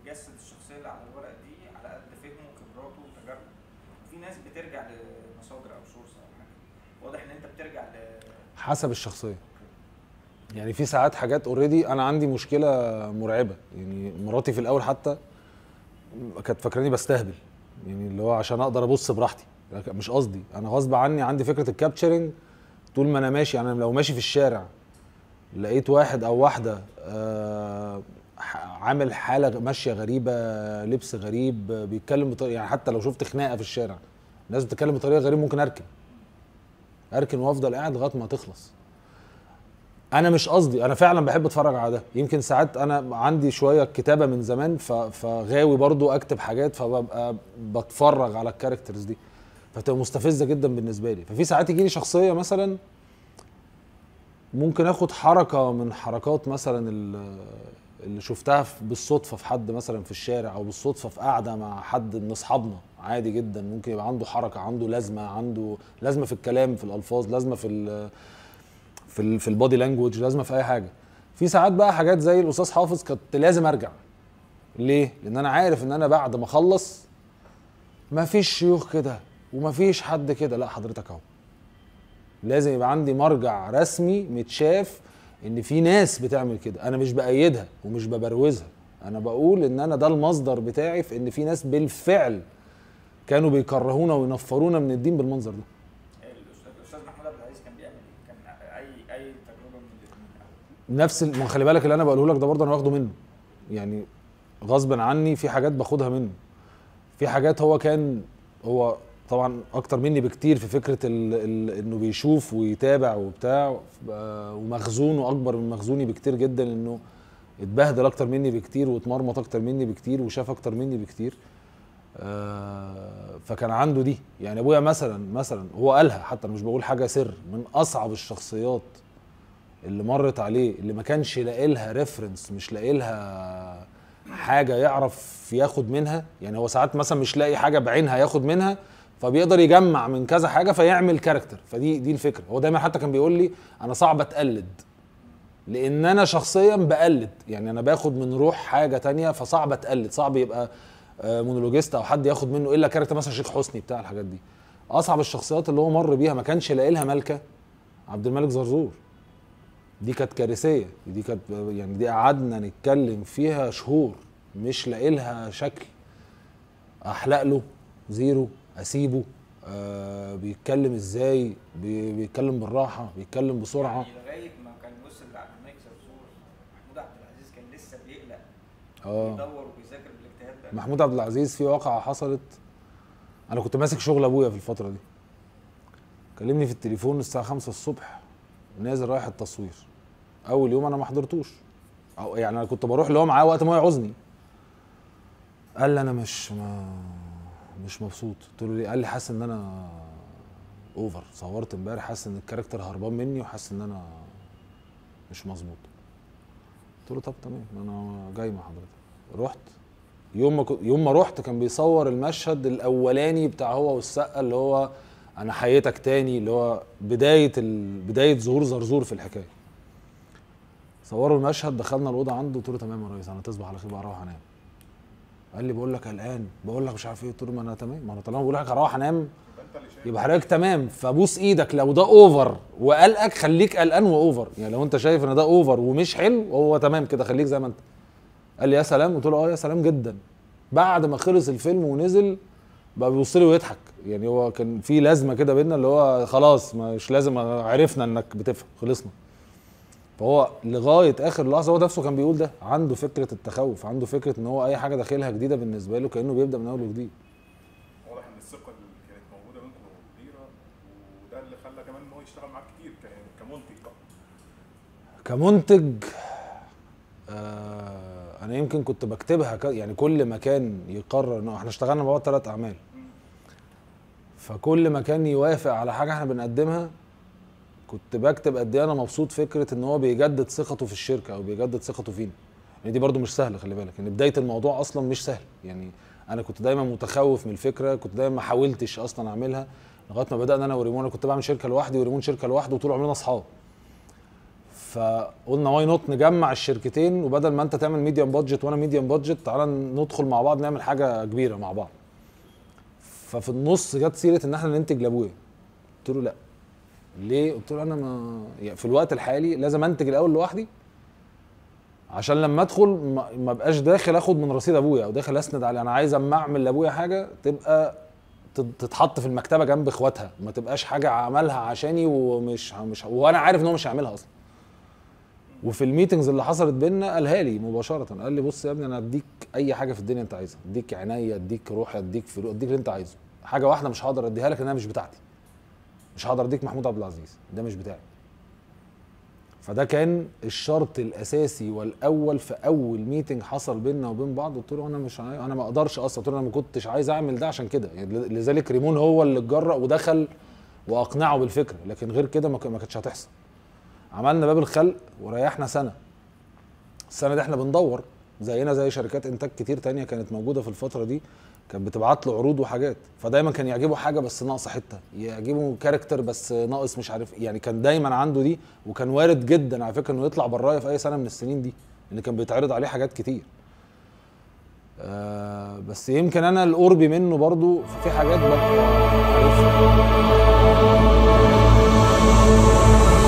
بيجسد الشخصيه اللي على الورق دي على قد فهمه وخبراته وتجاربه في ناس بترجع لمصادر او سورس او حاجه واضح ان انت بترجع ل حسب الشخصيه يعني في ساعات حاجات اوريدي انا عندي مشكله مرعبه يعني مراتي في الاول حتى كانت فاكراني بستهبل يعني اللي هو عشان اقدر ابص براحتي لكن مش قصدي انا غصب عني عندي فكره الكابتشرنج طول ما انا ماشي انا لو ماشي في الشارع لقيت واحد او واحده آه ح- عامل حاله ماشيه غريبه لبس غريب بيتكلم بطريقه يعني حتى لو شفت خناقه في الشارع الناس بتتكلم بطريقه غريبه ممكن اركن اركن وافضل قاعد لغايه ما تخلص انا مش قصدي انا فعلا بحب اتفرج على ده يمكن ساعات انا عندي شويه كتابه من زمان ف- فغاوي برضو اكتب حاجات فببقى بتفرج على الكاركترز دي فتبقى مستفزه جدا بالنسبه لي ففي ساعات يجي لي شخصيه مثلا ممكن اخد حركه من حركات مثلا ال- اللي شفتها في- بالصدفه في حد مثلا في الشارع او بالصدفه في قاعده مع حد من اصحابنا عادي جدا ممكن يبقى عنده حركه عنده لازمه عنده لازمه في الكلام في الالفاظ لازمه في ال في ال في البادي لانجوج لازمه في اي حاجه في ساعات بقى حاجات زي الاستاذ حافظ كنت لازم ارجع ليه لان انا عارف ان انا بعد ما اخلص مفيش شيوخ كده ومفيش حد كده لا حضرتك اهو لازم يبقى عندي مرجع رسمي متشاف ان في ناس بتعمل كده انا مش بايدها ومش ببروزها انا بقول ان انا ده المصدر بتاعي في ان في ناس بالفعل كانوا بيكرهونا وينفرونا من الدين بالمنظر ده الاستاذ الاستاذ محمود عبد العزيز كان بيعمل ايه؟ كان اي اي تجربه من الاثنين نفس ال- ما خلي بالك اللي انا بقوله لك ده برضه انا واخده منه يعني غصبا عني في حاجات باخدها منه في حاجات هو كان هو طبعا اكتر مني بكتير في فكره ال ال انه بيشوف ويتابع وبتاع آه، ومخزونه اكبر من مخزوني بكتير جدا انه اتبهدل اكتر مني بكتير واتمرمط اكتر مني بكتير وشاف اكتر مني بكتير آه، فكان عنده دي يعني ابويا مثلا مثلا هو قالها حتى أنا مش بقول حاجه سر من اصعب الشخصيات اللي مرت عليه اللي ما كانش لاقي لها ريفرنس مش لاقي لها حاجه يعرف ياخد منها يعني هو ساعات مثلا مش لاقي حاجه بعينها ياخد منها فبيقدر يجمع من كذا حاجه فيعمل كاركتر فدي دي الفكره هو دايما حتى كان بيقول لي انا صعب اتقلد لان انا شخصيا بقلد يعني انا باخد من روح حاجه تانية فصعب اتقلد صعب يبقى آه، مونولوجيست او حد ياخد منه الا كاركتر مثلا شيخ حسني بتاع الحاجات دي اصعب الشخصيات اللي هو مر بيها ما كانش لاقي لها ملكه عبد الملك زرزور دي كانت كارثيه دي كانت يعني دي قعدنا نتكلم فيها شهور مش لاقي لها شكل احلق له زيرو اسيبه آه بيتكلم ازاي بي بيتكلم بالراحه بيتكلم بسرعه يعني لغايه ما كان وصل لعبد الملك زرزور محمود عبد العزيز كان لسه بيقلق اه بيدور وبيذاكر بالاجتهاد ده محمود عبد العزيز في واقعه حصلت انا كنت ماسك شغل ابويا في الفتره دي كلمني في التليفون الساعه 5 الصبح نازل رايح التصوير اول يوم انا ما حضرتوش أو يعني انا كنت بروح اللي هو معاه وقت ما هو يعوزني قال لي انا مش ما مش مبسوط قلت له ليه قال لي حاسس ان انا اوفر صورت امبارح حاسس ان الكاركتر هربان مني وحاسس ان انا مش مظبوط قلت له طب تمام انا جاي مع حضرتك رحت يوم ما كنت- يوم ما رحت كان بيصور المشهد الاولاني بتاع هو والسقا اللي هو انا حييتك تاني اللي هو بدايه ال... بدايه ظهور زرزور في الحكايه صوروا المشهد دخلنا الاوضه عنده قلت له تمام يا ريس انا تصبح على خير بقى اروح انام قال لي بقول لك قلقان بقول لك مش عارف ايه قلت له ما انا تمام ما انا طالما بقول لك هروح انام يبقى حضرتك تمام فبوس ايدك لو ده اوفر وقلقك خليك قلقان واوفر يعني لو انت شايف ان ده اوفر ومش حلو هو تمام كده خليك زي ما انت قال لي يا سلام قلت له اه يا سلام جدا بعد ما خلص الفيلم ونزل بقى بيبص لي ويضحك يعني هو كان في لازمه كده بينا اللي هو خلاص مش لازم عرفنا انك بتفهم خلصنا فهو لغايه اخر لحظه هو نفسه كان بيقول ده عنده فكره التخوف عنده فكره ان هو اي حاجه داخلها جديده بالنسبه له كانه بيبدا من اول وجديد واضح ان الثقه اللي كانت موجوده بينكم كبيره وده اللي خلى كمان ان هو يشتغل معاك كتير ك- كمنتج بقى كمنتج آه انا يمكن كنت بكتبها ك... يعني كل ما كان يقرر انه احنا اشتغلنا مع بعض ثلاث اعمال فكل ما كان يوافق على حاجه احنا بنقدمها كنت بكتب قد ايه انا مبسوط فكره ان هو بيجدد ثقته في الشركه او بيجدد ثقته فينا يعني دي برضو مش سهله خلي بالك ان بدايه الموضوع اصلا مش سهل يعني انا كنت دايما متخوف من الفكره كنت دايما ما حاولتش اصلا اعملها لغايه ما بدانا انا وريمون انا كنت بعمل شركه لوحدي وريمون شركه لوحده وطول عمرنا اصحاب فقلنا واي نوت نجمع الشركتين وبدل ما انت تعمل ميديم بادجت وانا ميديم بادجت تعالى ندخل مع بعض نعمل حاجه كبيره مع بعض ففي النص جت سيره ان احنا ننتج لابويا قلت له لا ليه قلت له انا ما يعني في الوقت الحالي لازم انتج الاول لوحدي عشان لما ادخل ما ما بقاش داخل اخد من رصيد ابويا او داخل اسند عليه انا عايز اما اعمل لابويا حاجه تبقى تت- تتحط في المكتبه جنب اخواتها ما تبقاش حاجه عملها عشاني ومش مش وانا عارف ان هو مش هيعملها اصلا وفي الميتنجز اللي حصلت بينا قالها لي مباشره قال لي بص يا ابني انا اديك اي حاجه في الدنيا انت عايزها اديك عينيا اديك روحي اديك فلوس اديك اللي انت عايزه حاجه واحده مش هقدر اديها لك لانها مش بتاعتي مش هقدر اديك محمود عبد العزيز ده مش بتاعي فده كان الشرط الاساسي والاول في اول ميتنج حصل بيننا وبين بعض قلت له انا مش عاي... انا ما اقدرش اصلا قلت له انا ما كنتش عايز اعمل ده عشان كده يعني لذلك ريمون هو اللي اتجرأ ودخل واقنعه بالفكره لكن غير كده ما ك- ما كانتش هتحصل عملنا باب الخلق وريحنا سنه السنه دي احنا بندور زينا زي شركات انتاج كتير تانية كانت موجوده في الفتره دي كانت بتبعت له عروض وحاجات فدايما كان يعجبه حاجه بس ناقصه حته يعجبه كاركتر بس ناقص مش عارف إيه. يعني كان دايما عنده دي وكان وارد جدا على فكره انه يطلع برايه في اي سنه من السنين دي اللي كان بيتعرض عليه حاجات كتير آه بس يمكن انا القربي منه برضو في حاجات ببقى عارفها